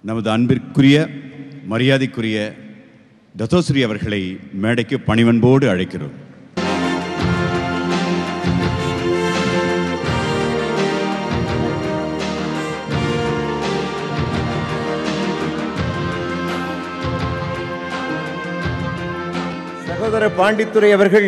நமது அன்பிற்குரிய மரியாதைக்குரிய தத்தோஸ்ரீ அவர்களை மேடைக்கு பணிவன்போடு அழைக்கிறோம் சகோதர பாண்டித்துரை அவர்கள்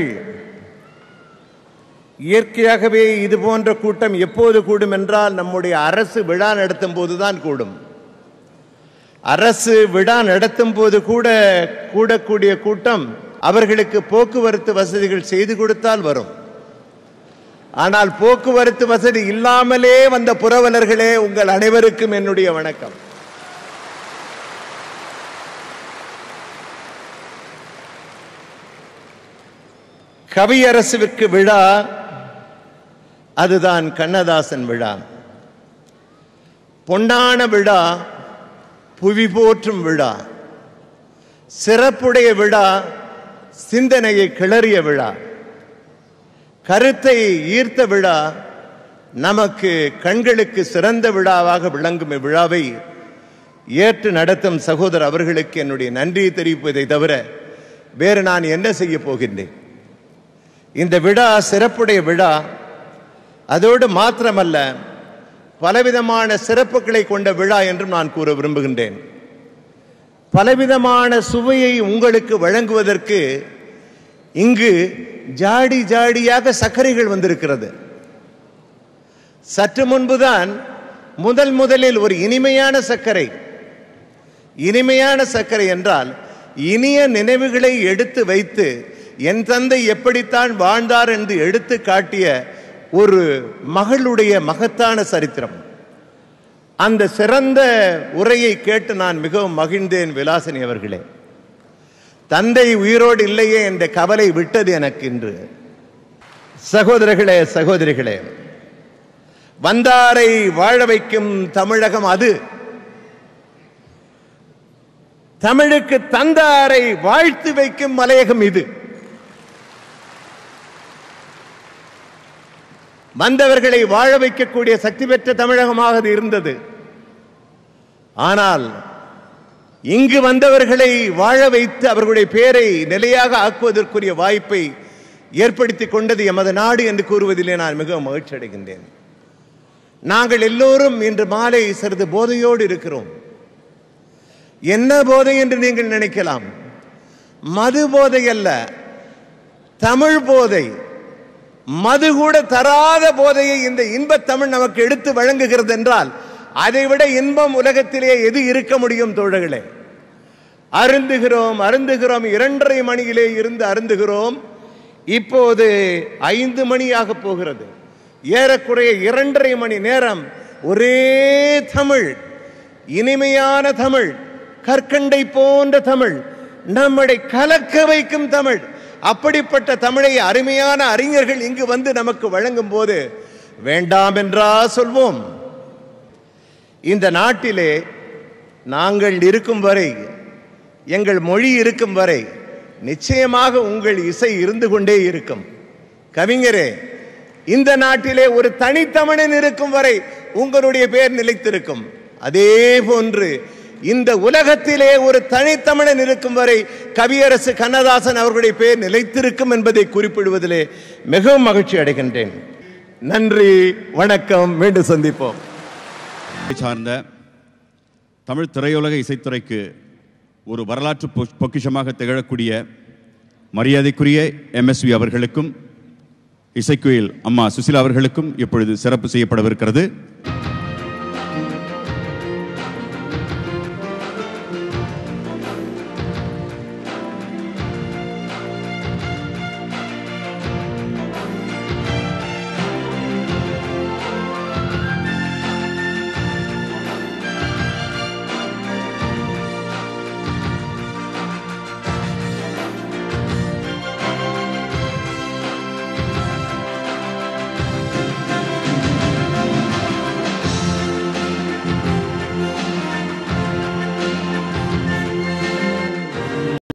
இயற்கையாகவே இது போன்ற கூட்டம் எப்போது கூடும் என்றால் நம்முடைய அரசு விழா நடத்தும் போதுதான் கூடும் அரசு விழா நடத்தும் போது கூட கூடக்கூடிய கூட்டம் அவர்களுக்கு போக்குவரத்து வசதிகள் செய்து கொடுத்தால் வரும் ஆனால் போக்குவரத்து வசதி இல்லாமலே வந்த புரவலர்களே உங்கள் அனைவருக்கும் என்னுடைய வணக்கம் கவியரசுவிற்கு விழா அதுதான் கண்ணதாசன் விழா பொன்னான விழா புவி போற்றும் விழா சிறப்புடைய விழா சிந்தனையை கிளறிய விழா கருத்தை ஈர்த்த விழா நமக்கு கண்களுக்கு சிறந்த விழாவாக விளங்கும் இவ்விழாவை ஏற்று நடத்தும் சகோதரர் அவர்களுக்கு என்னுடைய நன்றியை தெரிவிப்பதை தவிர வேறு நான் என்ன செய்ய போகின்றேன் இந்த விழா சிறப்புடைய விழா அதோடு மாத்திரமல்ல பலவிதமான சிறப்புகளை கொண்ட விழா என்றும் நான் கூற விரும்புகின்றேன் பலவிதமான சுவையை உங்களுக்கு வழங்குவதற்கு இங்கு ஜாடி ஜாடியாக சர்க்கரைகள் வந்திருக்கிறது சற்று முன்புதான் முதல் முதலில் ஒரு இனிமையான சர்க்கரை இனிமையான சர்க்கரை என்றால் இனிய நினைவுகளை எடுத்து வைத்து என் தந்தை எப்படித்தான் வாழ்ந்தார் என்று எடுத்து காட்டிய ஒரு மகளுடைய மகத்தான சரித்திரம் அந்த சிறந்த உரையை கேட்டு நான் மிகவும் மகிழ்ந்தேன் விலாசினி அவர்களே தந்தை உயிரோடு இல்லையே என்ற கவலை விட்டது எனக்கு இன்று சகோதரர்களே சகோதரிகளே வந்தாரை வாழ வைக்கும் தமிழகம் அது தமிழுக்கு தந்தாரை வாழ்த்து வைக்கும் மலையகம் இது வந்தவர்களை வாழ வைக்கக்கூடிய சக்தி பெற்ற தமிழகமாக அது இருந்தது ஆனால் இங்கு வந்தவர்களை வாழ வைத்து அவர்களுடைய பேரை நிலையாக ஆக்குவதற்குரிய வாய்ப்பை ஏற்படுத்தி கொண்டது எமது நாடு என்று கூறுவதிலே நான் மிகவும் மகிழ்ச்சி அடைகின்றேன் நாங்கள் எல்லோரும் இன்று மாலை சிறிது போதையோடு இருக்கிறோம் என்ன போதை என்று நீங்கள் நினைக்கலாம் மது போதை அல்ல தமிழ் போதை மது கூட தராத போதையை இந்த இன்பத் தமிழ் நமக்கு எடுத்து வழங்குகிறது என்றால் அதைவிட இன்பம் உலகத்திலே எது இருக்க முடியும் தோழர்களே அருந்துகிறோம் அருந்துகிறோம் இரண்டரை மணியிலே இருந்து அருந்துகிறோம் இப்போது ஐந்து மணியாக போகிறது ஏறக்குறைய இரண்டரை மணி நேரம் ஒரே தமிழ் இனிமையான தமிழ் கற்கண்டை போன்ற தமிழ் நம்மளை கலக்க வைக்கும் தமிழ் அப்படிப்பட்ட தமிழை அருமையான அறிஞர்கள் இங்கு வந்து நமக்கு வழங்கும் போது வேண்டாம் என்றா சொல்வோம் இந்த நாட்டிலே நாங்கள் இருக்கும் வரை எங்கள் மொழி இருக்கும் வரை நிச்சயமாக உங்கள் இசை இருந்து கொண்டே இருக்கும் கவிஞரே இந்த நாட்டிலே ஒரு தனித்தமிழன் இருக்கும் வரை உங்களுடைய பெயர் நிலைத்திருக்கும் அதே போன்று இந்த உலகத்திலே ஒரு தனித்தமிழன் இருக்கும் வரை கவியரசு கண்ணதாசன் அவர்களுடைய பெயர் நிலைத்திருக்கும் என்பதை குறிப்பிடுவதிலே மிகவும் மகிழ்ச்சி அடைகின்றேன் நன்றி வணக்கம் மீண்டும் சந்திப்போம் சார்ந்த தமிழ் திரையுலக இசைத்துறைக்கு ஒரு வரலாற்று பொ- பொக்கிஷமாக திகழக்கூடிய மரியாதைக்குரிய எம்எஸ்வி அவர்களுக்கும் இசைக்குயில் அம்மா சுசிலா அவர்களுக்கும் இப்பொழுது சிறப்பு செய்யப்படவிருக்கிறது